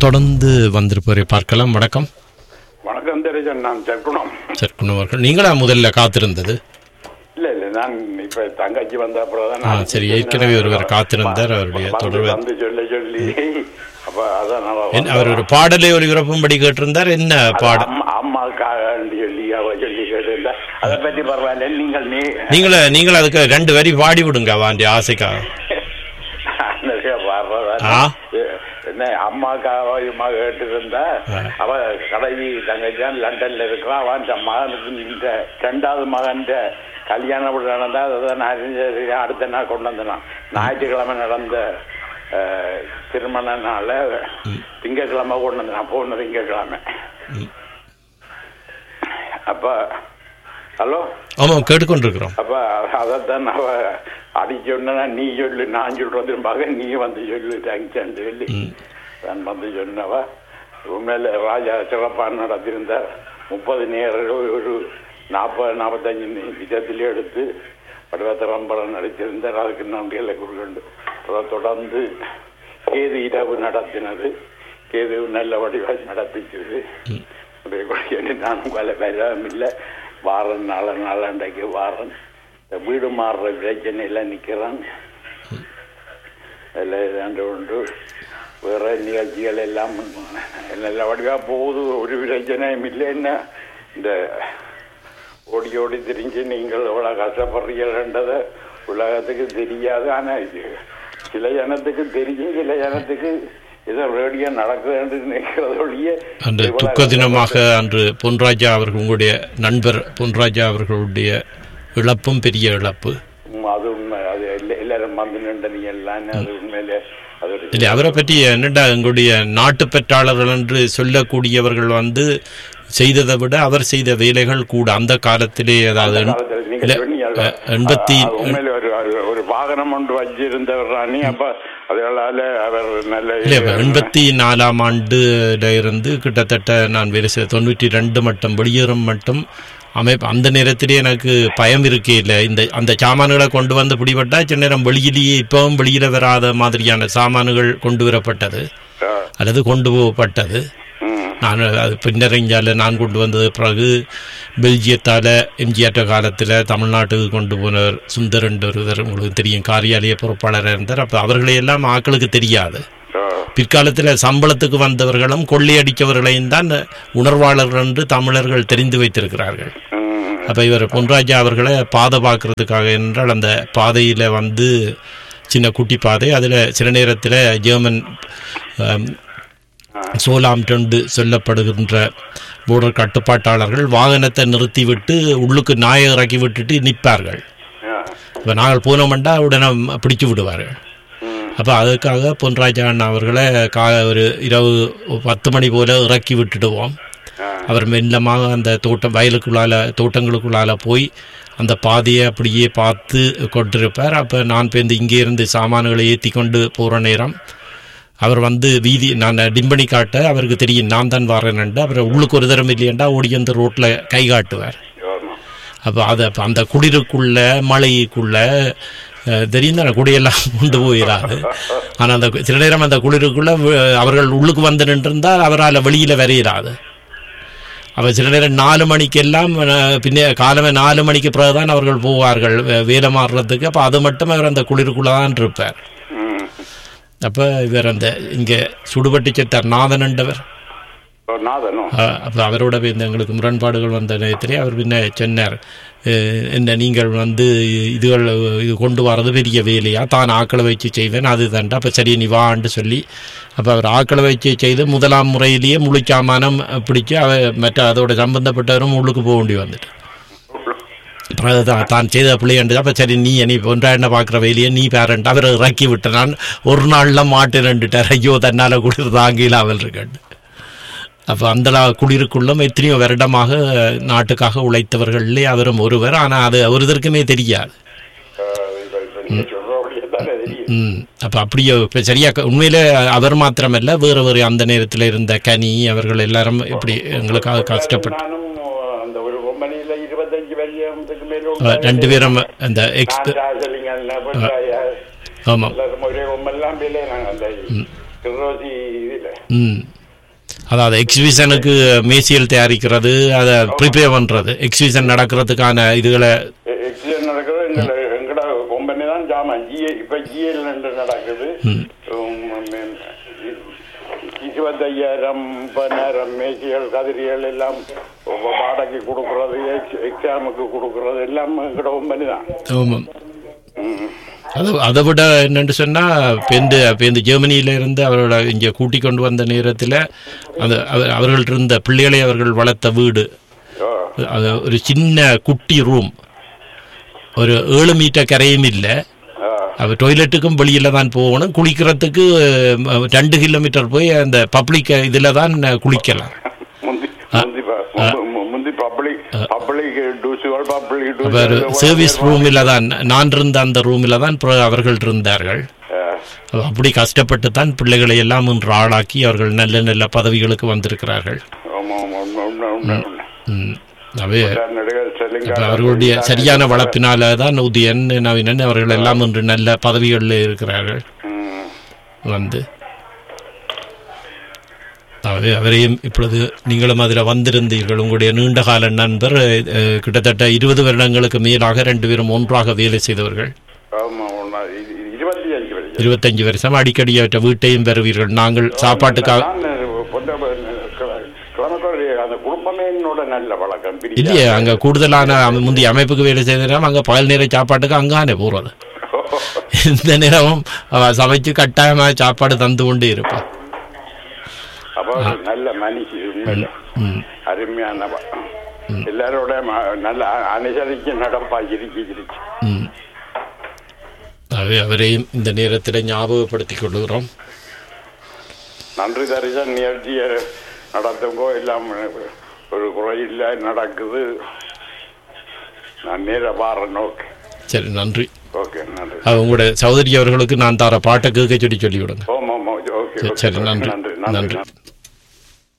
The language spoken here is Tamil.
தொடர்ந்து வந்திருப்பவரை பார்க்கலாம் வணக்கம் வணக்கம் தெரிஞ்சன் நான் சற்குணம் சரி குணவர்கள் நீங்களா முதல்ல காத்திருந்தது இல்ல இல்ல நான் இப்ப தங்கச்சி வந்த அப்புறம் ஆ, சரி, ஏற்கனவே ஒருவர் காத்திருந்தார், அவருடைய தொடர்பு- வந்து சொல்லி சொல்லி அப்ப அதான் நான் என்- அவர் ஒரு பாடலை ஒரு விருப்பம்படி கேட்டிருந்தார் என்ன பாடல் அம்மா- அம்மாவுக்காக சொல்லி அவ சொல்லி கேட்டு அதை பத்தி பரவாயில்ல நீங்கள் நீ நீங்கள நீங்கள் அதுக்கு ரெண்டு வரி பாடி விடுங்க வாண்டி ஆசைக்காக நிறைய பாடுறதா ஆ. என்ன அம்மாக்காக அம்மா கேட்டு இருந்தா ஆ. அவ கடைவி தங்கச்சான் லண்டன்ல இருக்கிறான் அவன் தன் மகனுக்கு இந்த ரெண்டாவது மகன் கல்யாணம் இப்படி நடந்தா அதை நான் அறிஞ்சது அடுத்த நாள் கொண்டு வந்தான் ஞாயிற்றுக்கிழமை நடந்த அஹ், திருமண நாள திங்கக்கிழமை கொண்டு வந்தேன் நான் போன திங்கக்கிழமை அப்ப ஹலோ ஆமாம் கேட்டுக்கொண்டிருக்கிறோம் அப்ப அதைத்தான் அவ அடிச்சோன்னா நீ சொல்லு நான் சொல்றது மகன் நீ வந்து சொல்லு தேங்க்ஸ் சொல்லி நான் வந்து சொன்னவ உண்மையில ராஜா சிறப்பாக நடத்தியிருந்தார் முப்பது நேரம் ஒரு நாற்பது நாற்பத்தஞ்சு விதத்திலே எடுத்து படவத்திரம்பரம் நடித்திருந்தார் அதுக்கு நன்றிகளை கொடுக்கண்டு அப்புறம் தொடர்ந்து கேது இரவு நடத்தினது கேது நல்ல வடிவாக நடத்திச்சது நானும் கொலை பெறவும் இல்லை வாரன் நாள நாளாண்டைக்கு வாரன் இந்த வீடு மாறுற பிரச்சனையில் நிற்கிறான் அதில் ஏதாண்டு உண்டு வேற நிகழ்ச்சிகள் எல்லாம் நல்ல வடிவாக போகுது ஒரு பிரச்சனையும் இல்லை என்ன இந்த ஓடி ஓடி திரிஞ்சு நீங்கள் எவ்வளோ கஷ்டப்படுறீங்கன்றதை உலகத்துக்கு தெரியாது ஆனால் இது சில ஜனத்துக்கு தெரியும் சில ஜனத்துக்கு ஏதோ ரேடியோ நடக்குதுன்னு நினைக்கிறதொழிய அன்று துக்க தினமாக அன்று பொன்ராஜா அவர்கள் உங்களுடைய நண்பர் பொன்ராஜா அவர்களுடைய இழப்பும் பெரிய இழப்பு உம், அது உண்மை அது எல்லா- எல்லாரும் வந்து நின்றனீங்க எல்லாம் அது உண்மையிலே அது ஒரு இல்லை அவரை பற்றி என்னடா எங்களுடைய நாட்டு பெற்றாளர்கள் என்று சொல்லக்கூடியவர்கள் வந்து செய்ததை விட அவர் செய்த வேலைகள் கூட அந்த காலத்திலே அதாவது எண்- காலத்துல நீங்க இல்ல, சொன்னீங்க அஹ், எண்பத்தி அது உண்மையிலே ஒரு ஒரு- ஒரு வாகனம் ஒன்று வச்சிருந்தவர் ராணி அப்ப அதனால அவர் நல்ல இல்லை இப்ப எண்பத்தி நாலாம் ஆண்டுல இருந்து கிட்டத்தட்ட நான் வேலை செய்த தொண்ணூற்றி ரெண்டு மட்டும் வெளியேறும் மட்டும் அமைப்பு அந்த நேரத்திலே எனக்கு பயம் இருக்கே இல்லை இந்த அந்த சாமான்களை கொண்டு வந்து பிடிபட்டா சில நேரம் வெளியிலேயே இப்பவும் வெளியில வராத மாதிரியான சாமான்கள் கொண்டு வரப்பட்டது ஆ, அல்லது கொண்டு போகப்பட்டது ம், நான் அது பின்னர் இந்தியாவில் நான் கொண்டு வந்தது பிறகு பெல்ஜியத்தால் எம்ஜிஆர் காலத்தில் தமிழ்நாட்டுக்கு கொண்டு போனவர் சுந்தர் என்ற ஒருவர் உங்களுக்கு தெரியும் காரியாலய பொறுப்பாளராக இருந்தார் அப்போ அவர்களையெல்லாம் ஆட்களுக்கு தெரியாது ஆ, பிற்காலத்தில் சம்பளத்துக்கு வந்தவர்களும் கொள்ளையடித்தவர்களையும் தான் உணர்வாளர்கள் என்று தமிழர்கள் தெரிந்து வைத்திருக்கிறார்கள் ம், அப்போ இவர் பொன்ராஜா அவர்களை பாதை பார்க்கறதுக்காக என்றால் அந்த பாதையில் வந்து சின்ன குட்டி பாதை அதில் சில நேரத்தில் ஜெர்மன் ஆம், சோலாம் டொண்டு சொல்லப்படுகின்ற போர்டர் கட்டுப்பாட்டாளர்கள் வாகனத்தை நிறுத்திவிட்டு உள்ளுக்கு நாயை இறக்கி விட்டுட்டு நிற்பார்கள் ஆ, இப்போ நாங்கள் போனோம்னா உடனே பிடிச்சு விடுவார்கள் ம், அப்போ அதுக்காக பொன்ராஜா அண்ணா அவர்களை கா ஒரு இரவு பத்து மணி போல இறக்கி விட்டுடுவோம் ஆ, அவர் மெல்லமாக அந்த தோட்டம் வயலுக்குள்ளால தோட்டங்களுக்குள்ளால போய் அந்த பாதையை அப்படியே பார்த்து கொண்டிருப்பார் அப்போ நான் பேருந்து இங்கே இருந்து சாமான்களை ஏற்றி கொண்டு போகிற நேரம் அவர் வந்து வீதி நான் டிம்பனி காட்ட அவருக்கு தெரியும் நான் தான் வரேன்ட்டு அவர் உள்ளுக்கு ஒரு தரம் இல்லையண்டா ஓடி வந்து ரோட்டில் கை காட்டுவார் ஆமா. அப்போ அதை அப்ப அந்த குளிருக்குள்ள மழைக்குள்ள அஹ், தெரியும் தானே குடியெல்லாம் கொண்டு போயிடாது ஆனால் அந்த சில நேரம் அந்த குளிருக்குள்ள வி- அவர்கள் உள்ளுக்கு வந்து நின்றிருந்தால் அவரால் வெளியில் வரையிடாது அவ சில நேரம் நாலு மணிக்கெல்லாம் அஹ், பின்னே காலமே நாலு மணிக்கு பிறகுதான் அவர்கள் போவார்கள் வே- வேலை மாறுறதுக்கு அப்போ அது மட்டும் அவர் அந்த குளிருக்குள்ள தான் இருப்பார் ம். அப்போ இவர் அந்த இங்கே சுடுபட்டி செத்தார் நாதன் என்றவர் ஓ, நாதனும் அப்போ அவரோட இந்த எங்களுக்கு முரண்பாடுகள் வந்த நேரத்திலே அவர் பின்ன சொன்னார் அஹ், என்ன நீங்கள் வந்து இதுகள் இது கொண்டு வர்றது பெரிய வேலையா தான் ஆக்களை வச்சு செய்வேன் அது தாண்டா அப்போ சரி நீ வான்னு சொல்லி அப்போ அவர் ஆக்களை வச்சு செய்து முதலாம் முறையிலேயே முழு சாமானம் பிடிச்சு அவ மற்ற அதோட சம்பந்தப்பட்டவரும் உள்ளுக்கு போக வேண்டி வந்துட்டு அப்புறம் அதுதான் தான் செய்த பிள்ளைண்டு அப்போ சரி நீ நீ ஒன்றா என்ன பார்க்குற வேலையை நீ பேரண்ட் அவரை இறக்கி விட்ட நான் ஒரு நாளில் மாட்டு ரெண்டுட்டார் ஐயோ தன்னால் குளிர் தாங்கில அவள் இருக்கட்டு அப்போ அந்த லா- குளிருக்குள்ளும் எத்தனையோ வருடமாக நாட்டுக்காக உழைத்தவர்களே அவரும் ஒருவர் ஆனால் அது ஒருத்தருக்குமே தெரியாது ஆ, இப்ப- இப்ப நீங்க சொல்றபடியே தானே தெரியும் ம் அப்போ அப்படியே இப்போ சரியா க- உண்மையிலே அவர் மாத்திரமல்ல வேறு வேறு அந்த நேரத்தில் இருந்த கனி அவர்கள் எல்லாரும் இப்படி எங்களுக்காக கஷ்டப்பட்டு நானும் அந்த ஒரு கம்பெனியில இருபத்தஞ்சு வருஷத்துக்கு மேல அஹ், ரெண்டு பேரும் அந்த எக்ஸ் சொல்லிங்க ஆமாம் எல்லாரும் ஒரே ஒம்பெல்லாம் பேர்ல நாங்க அந்த கிரோசி இதுல ம் அதாவது எக்ஸிபிஷனுக்கு மேசியல் தயாரிக்கிறது அதை ப்ரிப்பேர் பண்றது எக்ஸிபிஷன் நடக்கிறதுக்கான இதுகளை எக்ஸிடென்ட் நடக்குது எங்களோட எங்கட கம்பெனி தான் ஜாமான் ஜிஏ இப்ப ஜிஎல் நடக்குது உம், இருபத்தையாயிரம் முப்பதாயிரம் மேசிகள் கதிரிகள் எல்லாம் வாடகைக்கு கொடுக்கறது எக்ஸாமுக்கு கொடுக்கறது எல்லாம் எங்கட கம்பெனி தான் ஆமாம். ம். அது அதை விட என்னன்னு சொன்னா இப்போ இந்த இப்போ இந்த ஜெர்மனியில இருந்து அவரோட இங்கே கூட்டி கொண்டு வந்த நேரத்தில் அந்த அவர் அவர்கள் இருந்த பிள்ளைகளை அவர்கள் வளர்த்த வீடு ஓ, அது ஒரு சின்ன குட்டி ரூம் ஒரு ஏழு மீட்டர் கரையும் இல்லை ஆ, அவர் டொய்லெட்டுக்கும் வெளியில தான் போகணும் குளிக்கிறதுக்கு அஹ், ரெண்டு கிலோமீட்டர் போய் அந்த பப்ளிக் இதில் தான் குளிக்கலாம் முந்தி முந்தி ப- மு- முந்தி பப்ளிக் பப்ளிக் டூசுகள் பப்ளிக் அவர் சர்வீஸ் ரூமில் தான் நான் இருந்த அந்த ரூமில் தான் பிற- அவர்கள் இருந்தார்கள் அப்படி கஷ்டப்பட்டு தான் பிள்ளைகளை எல்லாம் இன்று ஆளாக்கி அவர்கள் நல்ல நல்ல பதவிகளுக்கு வந்திருக்கிறார்கள் ம். அவே அப்ப அவர்களுடைய சரியான வளர்ப்பினால தான் உதயன் நவீனன் அவர்கள் எல்லாம் இன்று நல்ல பதவிகளில் இருக்கிறார்கள் வந்து அவை அவரையும் இப்பொழுது நீங்களும் அதில் வந்திருந்தீர்கள் உங்களுடைய நீண்டகால நண்பர் அஹ், கிட்டத்தட்ட இருபது வருடங்களுக்கு மேலாக ரெண்டு பேரும் ஒன்றாக வேலை செய்தவர்கள் இருபத்தி அஞ்சு வயசு இருபத்தஞ்சு வருஷம் அடிக்கடி அவற்றை வீட்டையும் பெறுவீர்கள் நாங்கள் சாப்பாட்டுக்காக நான் பொந்த- கிழமைக்குறை அந்த குடும்பமே என்னோட நல்ல பழக்கம் பிரியா. இல்லையே அங்கே கூடுதலான அம- முந்தைய அமைப்புக்கு வேலை செய்தோம் அங்கே பகல் நேர சாப்பாட்டுக்கு அங்கானே போகிறது இந்த நேரமும் அவ சமைச்சு கட்டாயமாக சாப்பாடு தந்து கொண்டே இருப்பான் அப்போ ஒரு நல்ல மனுஷி உண்மையில ம் அருமையான ப- எல்லாரோட ம- நல்ல அ- அனுசரிச்சு நடப்பா சிரிச்சு சிரிச்சு ம் அவை அவரையும் இந்த நேரத்தில் ஞாபகப்படுத்திக் கொள்கிறோம் நன்றி தரிசன் நிகழ்ச்சியை நடத்துங்கோ எல்லாம் ஒரு குறையில்லை நடக்குது நான் நேர பாரு நோக்கு சரி நன்றி ஓகே நன்றி அது உங்களுடைய சகோதரி அவர்களுக்கு நான் தர பாட்டை கேட்க சொல்லி சொல்லி விடுங்க ஓம் ஓம் ஓகே சரி, ஓகே சரி நன்றி நன்றி நன்றி நன்றி நன்றி